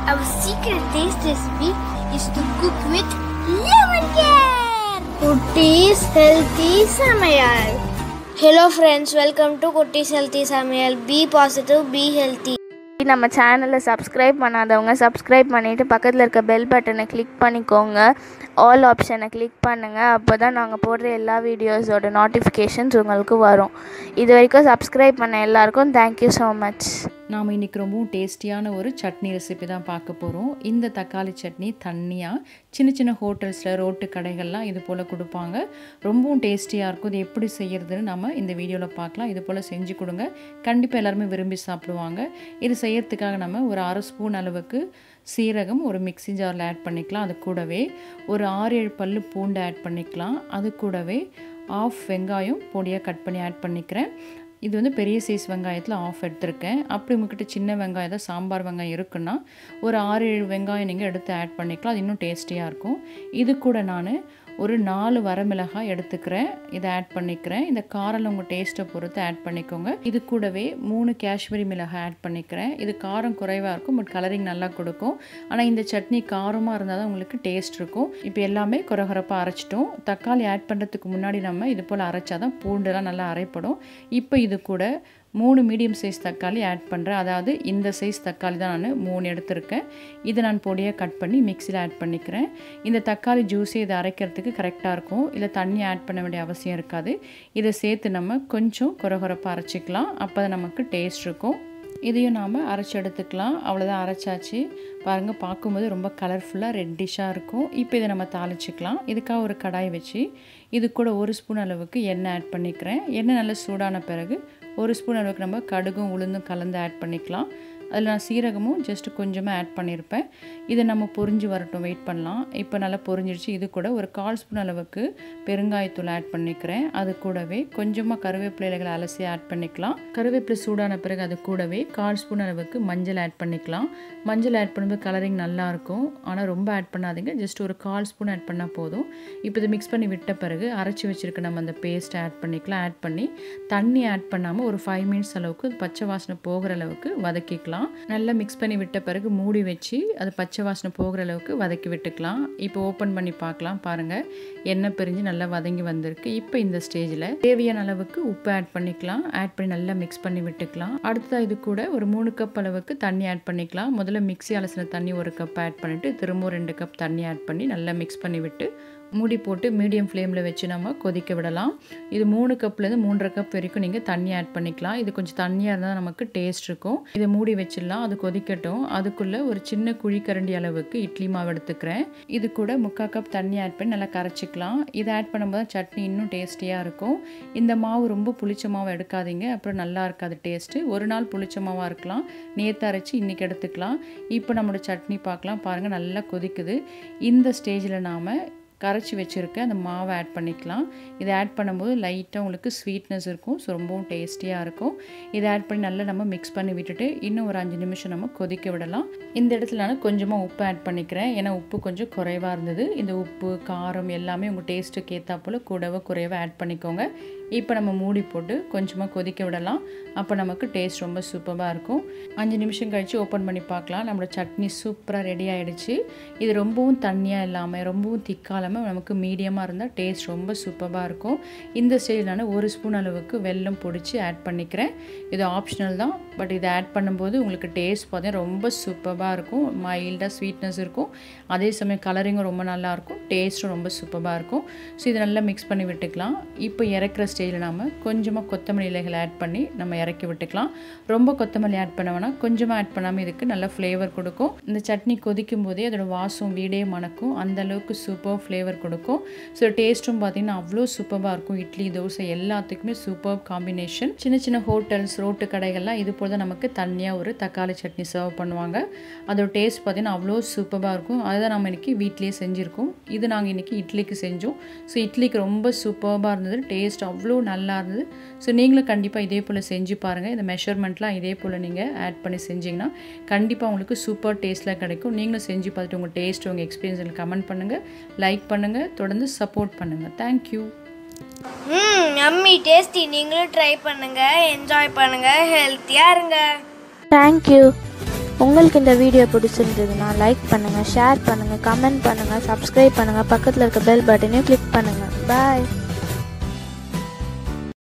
Our secret taste recipe is to cook with lemon care. Kutti's Healthy Samayal. Hello friends, welcome to Kutti's Healthy Samayal. Be positive, be healthy. நம்ம சேனலை subscribe பண்ணாதவங்க subscribe பண்ணிவிட்டு பக்கத்தில் இருக்க bell பட்டனை click பண்ணிக்கோங்க all ஆப்ஷனை click பண்ணுங்கள் அப்போ தான் நாங்கள் போடுற எல்லா வீடியோஸோட நோட்டிஃபிகேஷன்ஸ் உங்களுக்கு வரும் இது வரைக்கும் சப்ஸ்கிரைப் பண்ண எல்லாருக்கும் தேங்க்யூ ஸோ மச் நாம் இன்றைக்கி ரொம்பவும் டேஸ்டியான ஒரு சட்னி ரெசிபி தான் பார்க்க போகிறோம் இந்த தக்காளி சட்னி தண்ணியாக சின்ன சின்ன ஹோட்டல்ஸில் ரோட்டு கடைகள்லாம் இது போல் கொடுப்பாங்க ரொம்பவும் டேஸ்டியாக இருக்கும் இது எப்படி செய்கிறதுன்னு நம்ம இந்த வீடியோவில் பார்க்கலாம் இது போல் செஞ்சு கொடுங்க கண்டிப்பாக எல்லாருமே விரும்பி சாப்பிடுவாங்க இது செய்யறதுக்காக நம்ம ஒரு அரை ஸ்பூன் அளவுக்கு சீரகம் ஒரு மிக்ஸி ஜாரில் ஆட் பண்ணிக்கலாம் அது கூடவே ஒரு ஆறு ஏழு பல்லு பூண்டு ஆட் பண்ணிக்கலாம் அது கூடவே ஆஃப் வெங்காயம் பொடியாக கட் பண்ணி ஆட் பண்ணிக்கிறேன் இது வந்து பெரிய சைஸ் வெங்காயத்தில் ஆஃப் எடுத்திருக்கேன் அப்படி உங்ககிட்ட சின்ன வெங்காயம் தான் சாம்பார் வெங்காயம் இருக்குன்னா ஒரு ஆறு ஏழு வெங்காயம் நீங்கள் எடுத்து ஆட் பண்ணிக்கலாம் அது இன்னும் டேஸ்டியாக இருக்கும் இது கூட நான் ஒரு நாலு வரமிளகாய் எடுத்துக்கிறேன் இதை ஆட் பண்ணிக்கிறேன் இந்த காரம் உங்கள் டேஸ்ட்டை பொறுத்து ஆட் பண்ணிக்கோங்க இது கூடவே மூணு காஷ்மீரி மிளகாய் ஆட் பண்ணிக்கிறேன் இது காரம் குறைவாக இருக்கும் பட் கலரிங் நல்லா கொடுக்கும் ஆனால் இந்த சட்னி காரமாக இருந்தால் தான் உங்களுக்கு டேஸ்ட் இருக்கும் இப்போ எல்லாமே குறகுறப்பாக அரைச்சிட்டோம் தக்காளி ஆட் பண்ணுறதுக்கு முன்னாடி நம்ம இது போல் அரைச்சா தான் பூண்டெல்லாம் நல்லா அரைப்படும் இப்போ இது கூட மூணு மீடியம் சைஸ் தக்காளி ஆட் பண்ணுறேன் அதாவது இந்த சைஸ் தக்காளி தான் நான் மூணு எடுத்திருக்கேன் இதை நான் பொடியாக கட் பண்ணி மிக்சியில் ஆட் பண்ணிக்கிறேன் இந்த தக்காளி ஜூஸே இதை அரைக்கிறதுக்கு கரெக்டாக இருக்கும் இல்லை தண்ணி ஆட் பண்ண வேண்டிய அவசியம் இருக்காது இதை சேர்த்து நம்ம கொஞ்சம் குறகுறப்பாக அரைச்சிக்கலாம் அப்போ தான் நமக்கு டேஸ்ட் இருக்கும் இதையும் நாம் அரைச்சி எடுத்துக்கலாம் அவ்வளோதான் அரைச்சாச்சு பாருங்கள் பார்க்கும்போது ரொம்ப கலர்ஃபுல்லாக ரெட்டிஷாக இருக்கும் இப்போ இதை நம்ம தாளிச்சிக்கலாம் இதுக்காக ஒரு கடாய் வச்சு இது கூட ஒரு ஸ்பூன் அளவுக்கு எண்ணெய் ஆட் பண்ணிக்கிறேன் எண்ணெய் நல்லா சூடான பிறகு ஒரு ஸ்பூன் அளவுக்கு நம்ம கடுகும் உளுந்தும் கலந்து ஆட் பண்ணிக்கலாம் அதில் நான் சீரகமும் ஜஸ்ட் கொஞ்சமாக ஆட் பண்ணியிருப்பேன் இதை நம்ம பொரிஞ்சு வரட்டும் வெயிட் பண்ணலாம் இப்போ நல்லா பொரிஞ்சிருச்சு இது கூட ஒரு கால் ஸ்பூன் அளவுக்கு பெருங்காயத்தூள் ஆட் பண்ணிக்கிறேன் அது கூடவே கொஞ்சமாக கருவேப்பிலை இலைகளை அலசி ஆட் பண்ணிக்கலாம் கருவேப்பிலை சூடான பிறகு அது கூடவே கால் ஸ்பூன் அளவுக்கு மஞ்சள் ஆட் பண்ணிக்கலாம் மஞ்சள் ஆட் பண்ணும்போது கலரிங் நல்லாயிருக்கும் ஆனால் ரொம்ப ஆட் பண்ணாதீங்க ஜஸ்ட் ஒரு கால் ஸ்பூன் ஆட் பண்ணால் போதும் இப்போ இதை மிக்ஸ் பண்ணி விட்ட பிறகு அரைச்சி வச்சுருக்க நம்ம அந்த பேஸ்ட்டை ஆட் பண்ணிக்கலாம் ஆட் பண்ணி தண்ணி ஆட் பண்ணாமல் ஒரு ஃபைவ் மினிட்ஸ் அளவுக்கு பச்சை வாசனை போகிற அளவுக்கு வதக்கிக்கலாம் நல்லா மிக்ஸ் பண்ணி விட்ட பிறகு மூடி வச்சு அது பச்சை வாசனை போகிற அளவுக்கு வதக்கி விட்டுக்கலாம் இப்போ ஓப்பன் பண்ணி பார்க்கலாம் பாருங்கள் எண்ணெய் பிரிஞ்சு நல்லா வதங்கி வந்திருக்கு இப்போ இந்த ஸ்டேஜில் தேவையான அளவுக்கு உப்பு ஆட் பண்ணிக்கலாம் ஆட் பண்ணி நல்லா மிக்ஸ் பண்ணி விட்டுக்கலாம் அடுத்ததாக இது கூட ஒரு மூணு கப் அளவுக்கு தண்ணி ஆட் பண்ணிக்கலாம் முதல்ல மிக்ஸி அலசின தண்ணி ஒரு கப் ஆட் பண்ணிவிட்டு திரும்பவும் ரெண்டு கப் தண்ணி ஆட் பண்ணி நல்லா மிக்ஸ் பண்ணி விட்டு மூடி போட்டு மீடியம் ஃப்ளேமில் வச்சு நம்ம கொதிக்க விடலாம் இது மூணு கப்லேருந்து மூன்றரை கப் வரைக்கும் நீங்கள் தண்ணி ஆட் பண்ணிக்கலாம் இது கொஞ்சம் தண்ணியாக இருந்தால் நமக்கு டேஸ்ட் இருக்கும் இதை மூடி வச்சிடலாம் அது கொதிக்கட்டும் அதுக்குள்ளே ஒரு சின்ன குழிக்கரண்டி அளவுக்கு இட்லி மாவு எடுத்துக்கிறேன் இது கூட முக்கால் கப் தண்ணி ஆட் பண்ணி நல்லா கரைச்சிக்கலாம் இதை ஆட் பண்ணும்போது சட்னி இன்னும் டேஸ்டியாக இருக்கும் இந்த மாவு ரொம்ப புளிச்ச மாவு எடுக்காதீங்க அப்புறம் நல்லா இருக்காது டேஸ்ட்டு ஒரு நாள் புளிச்ச மாவாக இருக்கலாம் நேற்று அரைச்சி இன்றைக்கி எடுத்துக்கலாம் இப்போ நம்மளோட சட்னி பார்க்கலாம் பாருங்கள் நல்லா கொதிக்குது இந்த ஸ்டேஜில் நாம் கரைச்சி வச்சுருக்க அந்த மாவை ஆட் பண்ணிக்கலாம் இதை ஆட் பண்ணும்போது லைட்டாக உங்களுக்கு ஸ்வீட்னஸ் இருக்கும் ஸோ ரொம்பவும் டேஸ்டியாக இருக்கும் இதை ஆட் பண்ணி நல்லா நம்ம மிக்ஸ் பண்ணி விட்டுட்டு இன்னும் ஒரு அஞ்சு நிமிஷம் நம்ம கொதிக்க விடலாம் இந்த இடத்துல நான் கொஞ்சமாக உப்பு ஆட் பண்ணிக்கிறேன் ஏன்னா உப்பு கொஞ்சம் குறைவாக இருந்தது இந்த உப்பு காரம் எல்லாமே உங்கள் டேஸ்ட்டுக்கு ஏற்றா போல் கூடவோ குறைவாக ஆட் பண்ணிக்கோங்க இப்போ நம்ம மூடி போட்டு கொஞ்சமாக கொதிக்க விடலாம் அப்போ நமக்கு டேஸ்ட் ரொம்ப சூப்பராக இருக்கும் அஞ்சு நிமிஷம் கழித்து ஓப்பன் பண்ணி பார்க்கலாம் நம்மளோட சட்னி சூப்பராக ரெடி ஆகிடுச்சு இது ரொம்பவும் தண்ணியாக இல்லாமல் ரொம்பவும் திக்காலாமல் நமக்கு மீடியமாக இருந்தால் டேஸ்ட் ரொம்ப சூப்பராக இருக்கும் இந்த ஸ்டேஜில் நான் ஒரு ஸ்பூன் அளவுக்கு வெல்லம் பொடிச்சு ஆட் பண்ணிக்கிறேன் இது ஆப்ஷனல் தான் பட் இதை ஆட் பண்ணும்போது உங்களுக்கு டேஸ்ட் பார்த்தீங்கன்னா ரொம்ப சூப்பராக இருக்கும் மைல்டாக ஸ்வீட்னஸ் இருக்கும் அதே சமயம் கலரிங்கும் ரொம்ப நல்லாயிருக்கும் டேஸ்ட்டும் ரொம்ப சூப்பராக இருக்கும் ஸோ இதை நல்லா மிக்ஸ் பண்ணி விட்டுக்கலாம் இப்போ இறக்குற ஸ்டேஜில் நாம் கொஞ்சமாக கொத்தமல்லி இலைகளை ஆட் பண்ணி நம்ம இறக்கி விட்டுக்கலாம் ரொம்ப கொத்தமல்லி ஆட் பண்ண வேணாம் கொஞ்சமாக ஆட் பண்ணாமல் இதுக்கு நல்ல ஃப்ளேவர் கொடுக்கும் இந்த சட்னி கொதிக்கும் போதே அதோட வாசம் வீடே மணக்கும் அந்த அளவுக்கு சூப்பர் ஃப்ளேவர் கொடுக்கும் ஸோ டேஸ்ட்டும் பார்த்தீங்கன்னா அவ்வளோ சூப்பராக இருக்கும் இட்லி தோசை எல்லாத்துக்குமே சூப்பர் காம்பினேஷன் சின்ன சின்ன ஹோட்டல்ஸ் ரோட்டு கடைகள்லாம் இது போல் தான் நமக்கு தனியாக ஒரு தக்காளி சட்னி சர்வ் பண்ணுவாங்க அதோட டேஸ்ட் பார்த்தீங்கன்னா அவ்வளோ சூப்பராக இருக்கும் அதை தான் நம்ம இன்றைக்கி வீட்லேயே செஞ்சுருக்கோம் இது நாங்கள் இன்றைக்கி இட்லிக்கு செஞ்சோம் ஸோ இட்லிக்கு ரொம்ப சூப்பராக இருந்தது டேஸ்ட் அவ்வளோ நல்லா இருந்தது ஸோ நீங்களும் கண்டிப்பாக இதே போல் செஞ்சு பாருங்கள் இந்த மெஷர்மெண்ட்லாம் இதே போல் நீங்கள் ஆட் பண்ணி செஞ்சிங்கன்னா கண்டிப்பாக உங்களுக்கு சூப்பர் டேஸ்ட்டில் கிடைக்கும் நீங்களும் செஞ்சு பார்த்துட்டு உங்கள் டேஸ்ட் உங்கள் எக்ஸ்பீரியன்ஸ் கமெண்ட் பண்ணுங்கள் லைக் பண்ணுங்கள் தொடர்ந்து சப்போர்ட் பண்ணுங்கள் தேங்க்யூ ம் யம்மி டேஸ்டி நீங்களும் ட்ரை பண்ணுங்க என்ஜாய் பண்ணுங்க ஹெல்த்தியா இருங்க தேங்க்யூ உங்களுக்கு இந்த வீடியோ பிடிச்சிருந்ததுன்னா லைக் பண்ணுங்கள் ஷேர் பண்ணுங்கள் கமெண்ட் பண்ணுங்கள் சப்ஸ்கிரைப் பண்ணுங்கள் பக்கத்தில் இருக்க பெல் பட்டனையும் கிளிக் பண்ணுங்கள் பாய்